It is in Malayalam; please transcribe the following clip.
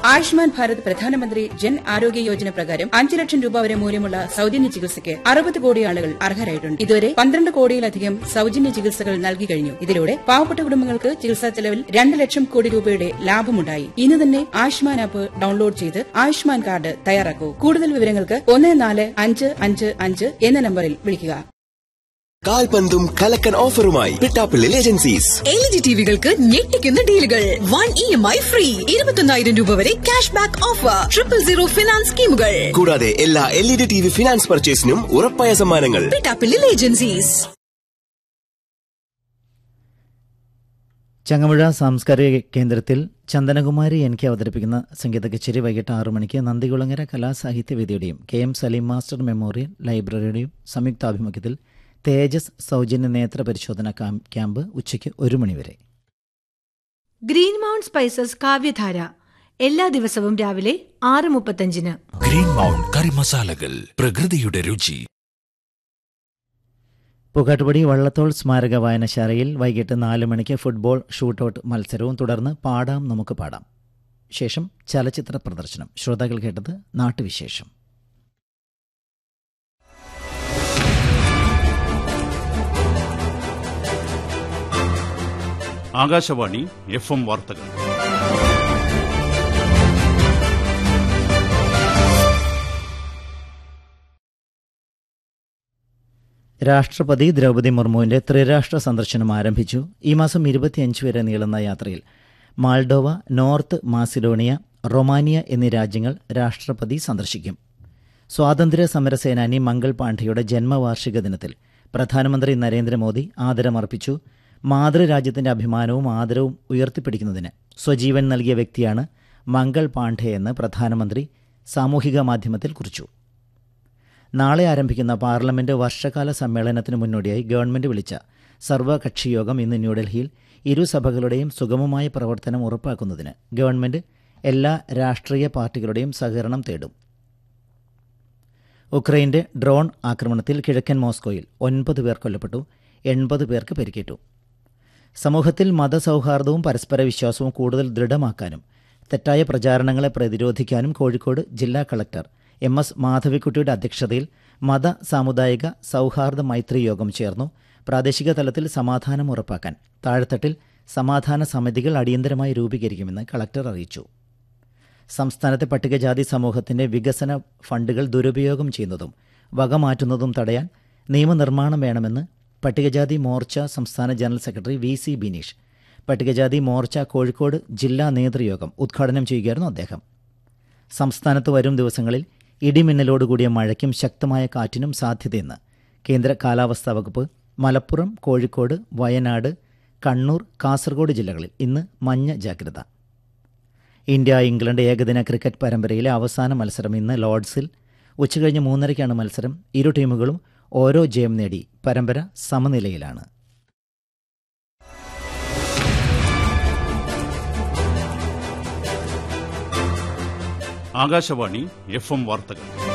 ആയുഷ്മാൻ ഭാരത് പ്രധാനമന്ത്രി ജൻ ആരോഗ്യ യോജന പ്രകാരം അഞ്ച് ലക്ഷം രൂപ വരെ മൂല്യമുള്ള സൌജന്യ ചികിത്സയ്ക്ക് അറുപത് കോടി ആളുകൾ അർഹരായിട്ടുണ്ട് ഇതുവരെ പന്ത്രണ്ട് കോടിയിലധികം സൌജന്യ ചികിത്സകൾ നൽകി കഴിഞ്ഞു ഇതിലൂടെ പാവപ്പെട്ട കുടുംബങ്ങൾക്ക് ചികിത്സാ ചെലവിൽ രണ്ട് ലക്ഷം കോടി രൂപയുടെ ലാഭമുണ്ടായി ഇന്ന് തന്നെ ആയുഷ്മാൻ ആപ്പ് ഡൌൺലോഡ് ചെയ്ത് ആയുഷ്മാൻ കാർഡ് തയ്യാറാക്കൂ കൂടുതൽ വിവരങ്ങൾക്ക് ഒന്ന് നാല് അഞ്ച് അഞ്ച് അഞ്ച് എന്ന നമ്പറിൽ വിളിക്കുക കാൽപന്തും കലക്കൻ ഓഫറുമായി പിട്ടാപ്പിള്ളിൽ ഏജൻസീസ് എൽ ജി ടിവികൾക്ക് ഞെട്ടിക്കുന്ന ഡീലുകൾ one E M I free ഇരുപത്തൊന്നായിരം രൂപ വരെ cash back offer triple zero finance സ്കീമുകൾ കൂടാതെ എല്ലാ L E D T V finance പർച്ചേസിനും ഉറപ്പായ സമ്മാനങ്ങൾ പിട്ടാപ്പിള്ളിൽ ഏജൻസീസ് ചങ്ങമ്പുഴ സാംസ്കാരിക കേന്ദ്രത്തിൽ ചന്ദനകുമാരി എനിക്ക് അവതരിപ്പിക്കുന്ന സംഗീത കച്ചേരി വൈകിട്ട് ആറു മണിക്ക് നന്ദികുളങ്ങര കലാസാഹിത്യവേദിയുടെയും K M Salim master memorial ലൈബ്രറിയുടെയും സംയുക്താഭിമുഖ്യത്തിൽ തേജസ് സൗജന്യ നേത്ര പരിശോധന കാം- ക്യാമ്പ് ഉച്ചയ്ക്ക് ഒരു മണിവരെ ഗ്രീൻ മൗണ്ട് സ്പൈസസ് കാവ്യധാര എല്ലാ ദിവസവും രാവിലെ ആറ് മുപ്പത്തഞ്ചിന് ഗ്രീൻ മൗണ്ട് കറി മസാലകൾ പ്രകൃതിയുടെ രുചി പുകാട്ടുപടി വള്ളത്തോൾ സ്മാരക വായനശാലയിൽ വൈകിട്ട് നാല് മണിക്ക് ഫുട്ബോൾ ഷൂട്ടൌട്ട് മത്സരവും തുടർന്ന് പാടാം നമുക്ക് പാടാം ശേഷം ചലച്ചിത്ര പ്രദർശനം ശ്രോതാക്കൾ കേട്ടത് നാട്ടുവിശേഷം ആകാശവാണി എഫ് എം വാർത്തകൾ രാഷ്ട്രപതി ദ്രൗപദി മുർമുവിന്റെ ത്രിരാഷ്ട്ര സന്ദർശനം ആരംഭിച്ചു ഈ മാസം ഇരുപത്തിയഞ്ച് വരെ നീളുന്ന യാത്രയിൽ മാൾഡോവ നോർത്ത് മാസിഡോണിയ റൊമാനിയ എന്നീ രാജ്യങ്ങൾ രാഷ്ട്രപതി സന്ദർശിക്കും സ്വാതന്ത്ര്യ സമരസേനാനി മംഗൾ പാണ്ഡെയുടെ ജന്മവാർഷിക ദിനത്തിൽ പ്രധാനമന്ത്രി നരേന്ദ്രമോദി ആദരമർപ്പിച്ചു മാതൃരാജ്യത്തിന്റെ അഭിമാനവും ആദരവും ഉയർത്തിപ്പിടിക്കുന്നതിന് സ്വജീവൻ നൽകിയ വ്യക്തിയാണ് മംഗൾ പാണ്ഡെ എന്ന് പ്രധാനമന്ത്രി സാമൂഹിക മാധ്യമത്തിൽ കുറിച്ചു നാളെ ആരംഭിക്കുന്ന പാർലമെന്റ് വർഷകാല സമ്മേളനത്തിന് മുന്നോടിയായി ഗവൺമെന്റ് വിളിച്ച സർവകക്ഷി യോഗം ഇന്ന് ന്യൂഡൽഹിയിൽ ഇരുസഭകളുടെയും സുഗമമായ പ്രവർത്തനം ഉറപ്പാക്കുന്നതിന് ഗവൺമെന്റ് എല്ലാ രാഷ്ട്രീയ പാർട്ടികളുടെയും സഹകരണം തേടും ഉക്രൈന്റെ ഡ്രോൺ ആക്രമണത്തിൽ കിഴക്കൻ മോസ്കോയിൽ ഒൻപത് പേർ കൊല്ലപ്പെട്ടു എൺപത് പേർക്ക് പരിക്കേറ്റു സമൂഹത്തിൽ മതസൗഹാർദ്ദവും പരസ്പര വിശ്വാസവും കൂടുതൽ ദൃഢമാക്കാനും തെറ്റായ പ്രചാരണങ്ങളെ പ്രതിരോധിക്കാനും കോഴിക്കോട് ജില്ലാ കളക്ടർ എം എസ് മാധവിക്കുട്ടിയുടെ അധ്യക്ഷതയിൽ മത സാമുദായിക സൗഹാർദ്ദ മൈത്രി യോഗം ചേർന്നു പ്രാദേശിക തലത്തിൽ സമാധാനം ഉറപ്പാക്കാൻ താഴെത്തട്ടിൽ സമാധാന സമിതികൾ അടിയന്തരമായി രൂപീകരിക്കുമെന്ന് കളക്ടർ അറിയിച്ചു സംസ്ഥാനത്തെ പട്ടികജാതി സമൂഹത്തിന്റെ വികസന ഫണ്ടുകൾ ദുരുപയോഗം ചെയ്യുന്നതും വകമാറ്റുന്നതും തടയാൻ നിയമനിർമ്മാണം വേണമെന്ന് പട്ടികജാതി മോർച്ച സംസ്ഥാന general secretary V C Bineesh പട്ടികജാതി മോർച്ച കോഴിക്കോട് ജില്ലാ നേതൃയോഗം ഉദ്ഘാടനം ചെയ്യുകയായിരുന്നു അദ്ദേഹം സംസ്ഥാനത്ത് വരും ദിവസങ്ങളിൽ ഇടിമിന്നലോടുകൂടിയ മഴയ്ക്കും ശക്തമായ കാറ്റിനും സാധ്യതയെന്ന് കേന്ദ്ര കാലാവസ്ഥാ വകുപ്പ് മലപ്പുറം കോഴിക്കോട് വയനാട് കണ്ണൂർ കാസർഗോഡ് ജില്ലകളിൽ ഇന്ന് മഞ്ഞ ജാഗ്രത ഇന്ത്യ ഇംഗ്ലണ്ട് ഏകദിന ക്രിക്കറ്റ് പരമ്പരയിലെ അവസാന മത്സരം ഇന്ന് ലോർഡ്സിൽ ഉച്ചകഴിഞ്ഞ് മൂന്നരയ്ക്കാണ് മത്സരം ഇരു ടീമുകളും ഓരോ ജയം നേടി പരമ്പര സമനിലയിലാണ് ആകാശവാണി എഫ് എം വാർത്തകൾ